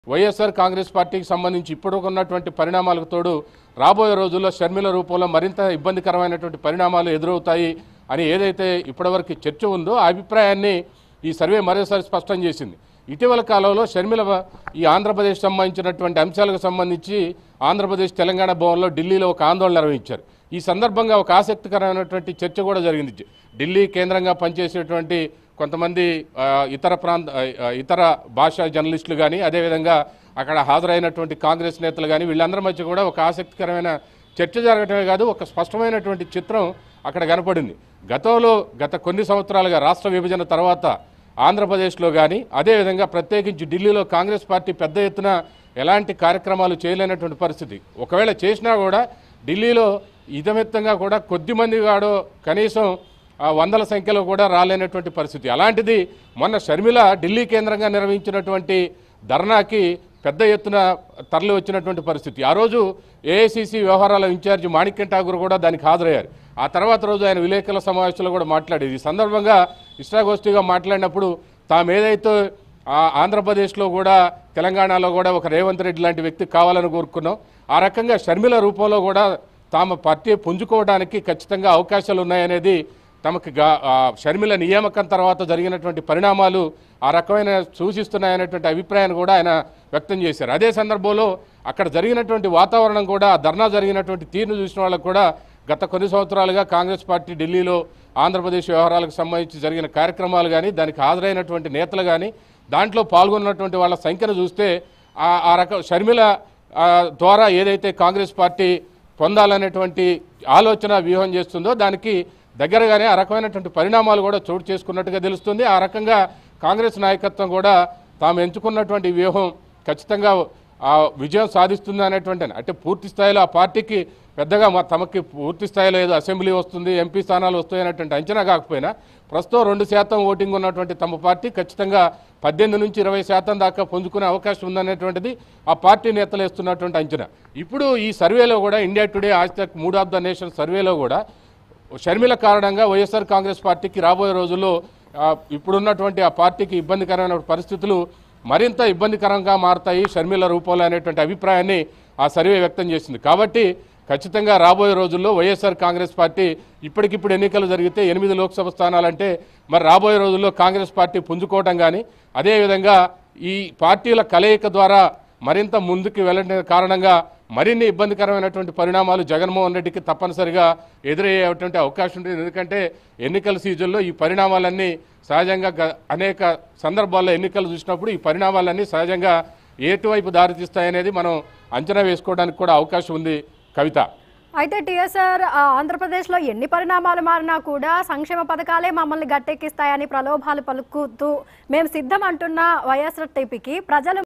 వైఎస్ఆర్ కాంగ్రెస్ పార్టీకి సంబంధించి ఇప్పుడు ఉన్నటువంటి పరిణామాలకు తోడు రాబోయే రోజుల్లో షర్మిల రూపంలో మరింత ఇబ్బందికరమైనటువంటి పరిణామాలు ఎదురవుతాయి అని ఏదైతే ఇప్పటివరకు చర్చ ఉందో ఆ అభిప్రాయాన్ని ఈ సర్వే మరోసారి స్పష్టం చేసింది ఇటీవల కాలంలో షర్మిల ఈ ఆంధ్రప్రదేశ్ సంబంధించినటువంటి అంశాలకు సంబంధించి ఆంధ్రప్రదేశ్ తెలంగాణ భవన్లో ఢిల్లీలో ఒక ఆందోళన నిర్వహించారు ఈ సందర్భంగా ఒక ఆసక్తికరమైనటువంటి చర్చ కూడా జరిగింది ఢిల్లీ కేంద్రంగా పనిచేసేటువంటి కొంతమంది ఆ, ఇతర ప్రాంత ఆ, ఆ, ఇతర భాషా జర్నలిస్టులు కానీ అదేవిధంగా అక్కడ హాజరైనటువంటి కాంగ్రెస్ నేతలు కానీ వీళ్ళందరి మధ్య కూడా ఒక ఆసక్తికరమైన చర్చ జరగటమే కాదు ఒక స్పష్టమైనటువంటి చిత్రం అక్కడ కనపడింది గతంలో గత కొన్ని సంవత్సరాలుగా రాష్ట్ర విభజన తర్వాత ఆంధ్రప్రదేశ్లో కానీ అదేవిధంగా ప్రత్యేకించి ఢిల్లీలో కాంగ్రెస్ పార్టీ పెద్ద ఎత్తున ఎలాంటి కార్యక్రమాలు చేయలేనటువంటి పరిస్థితి ఒకవేళ చేసినా కూడా ఢిల్లీలో ఇదమిత్తంగా కూడా కొద్ది మంది కాడో కనీసం ఆ వందల సంఖ్యలో కూడా రాలేనటువంటి పరిస్థితి అలాంటిది మొన్న షర్మిల ఢిల్లీ కేంద్రంగా నిర్వహించినటువంటి ధర్నాకి పెద్ద ఎత్తున తరలి వచ్చినటువంటి పరిస్థితి ఆ రోజు ఏఐసిసి వ్యవహారాల ఇన్ఛార్జి మాణిక్యం ఠాగూర్ కూడా దానికి హాజరయ్యారు ఆ తర్వాత రోజు ఆయన విలేకరుల సమావేశంలో కూడా మాట్లాడేది ఈ సందర్భంగా ఇష్టాగోష్ఠిగా మాట్లాడినప్పుడు తాము ఏదైతే ఆ ఆంధ్రప్రదేశ్లో కూడా తెలంగాణలో కూడా ఒక రేవంత్ రెడ్డి లాంటి వ్యక్తి కావాలని కోరుకున్నాం ఆ రకంగా షర్మిల రూపంలో కూడా తాము పార్టీ పుంజుకోవడానికి ఖచ్చితంగా అవకాశాలు ఉన్నాయనేది తమకు గా- ఆ షర్మిల నియామకం తర్వాత జరిగినటువంటి పరిణామాలు ఆ రకమైన సూచిస్తున్నాయనేటువంటి అభిప్రాయాన్ని కూడా ఆయన వ్యక్తం చేశారు అదే సందర్భంలో అక్కడ జరిగినటువంటి వాతావరణం కూడా ఆ ధర్నా జరిగినటువంటి తీరును చూసిన వాళ్ళకు కూడా గత కొన్ని సంవత్సరాలుగా కాంగ్రెస్ పార్టీ ఢిల్లీలో ఆంధ్రప్రదేశ్ వ్యవహారాలకు సంబంధించి జరిగిన కార్యక్రమాలు కానీ దానికి హాజరైనటువంటి నేతలు కానీ దాంట్లో పాల్గొన్నటువంటి వాళ్ళ సంఖ్యను చూస్తే ఆ ఆ రకం షర్మిల ఆ, ద్వారా ఏదైతే కాంగ్రెస్ పార్టీ పొందాలనేటువంటి ఆలోచన వ్యూహం చేస్తుందో దానికి దగ్గరగానే ఆ రకమైనటువంటి పరిణామాలు కూడా చోటు చేసుకున్నట్టుగా తెలుస్తుంది ఆ రకంగా కాంగ్రెస్ నాయకత్వం కూడా తాము ఎంచుకున్నటువంటి వ్యూహం ఖచ్చితంగా ఆ విజయం సాధిస్తుంది అనేటువంటి అంటే పూర్తి స్థాయిలో ఆ పార్టీకి పెద్దగా మా తమకి పూర్తి స్థాయిలో ఏదో అసెంబ్లీ వస్తుంది ఎంపీ స్థానాలు వస్తాయి అనేటువంటి అంచనా కాకపోయినా ప్రస్తుతం రెండు శాతం ఓటింగ్ ఉన్నటువంటి తమ పార్టీ ఖచ్చితంగా పద్దెనిమిది నుంచి ఇరవై శాతం దాకా పుంజుకునే అవకాశం ఉందనేటువంటిది ఆ పార్టీ నేతలు వేస్తున్నటువంటి అంచనా ఇప్పుడు ఈ సర్వేలో కూడా ఇండియా టుడే ఆజ్ తక్ మూడ్ ఆఫ్ ద నేషన్ సర్వేలో కూడా షర్మిల కారణంగా వైఎస్ఆర్ కాంగ్రెస్ పార్టీకి రాబోయే రోజుల్లో ఆ, ఇప్పుడున్నటువంటి ఆ పార్టీకి ఇబ్బందికరమైన పరిస్థితులు మరింత ఇబ్బందికరంగా మారతాయి షర్మిల రూపంలో అనేటువంటి అభిప్రాయాన్ని ఆ సర్వే వ్యక్తం చేసింది కాబట్టి ఖచ్చితంగా రాబోయే రోజుల్లో వైఎస్ఆర్ కాంగ్రెస్ పార్టీ ఇప్పటికిప్పుడు ఎన్నికలు జరిగితే ఎనిమిది లోక్సభ స్థానాలంటే మరి రాబోయే రోజుల్లో కాంగ్రెస్ పార్టీ పుంజుకోవటం కానీ అదేవిధంగా ఈ పార్టీల కలయిక ద్వారా మరింత ముందుకు వెళ్ళడం కారణంగా మరిన్ని ఇబ్బందికరమైనటువంటి పరిణామాలు జగన్మోహన్ రెడ్డికి తప్పనిసరిగా ఎదురయ్యేటువంటి అవకాశం ఉంటుంది ఎందుకంటే ఎన్నికల సీజన్లో ఈ పరిణామాలన్నీ సహజంగా గ- అనేక సందర్భాల్లో ఎన్నికలు చూసినప్పుడు ఈ పరిణామాలన్నీ సహజంగా ఎటువైపు దారితీస్తాయనేది మనం అంచనా వేసుకోవడానికి కూడా అవకాశం ఉంది కవిత అయితే టీఎస్ఆర్ ఆ, ఆంధ్రప్రదేశ్లో ఎన్ని పరిణామాలు మారినా కూడా సంక్షేమ పథకాలే మమ్మల్ని గట్టెక్కిస్తాయని ప్రలోభాలు పలుకుతూ మేము సిద్ధం అంటున్న వైఎస్ఆర్ టీపీకి ప్రజలు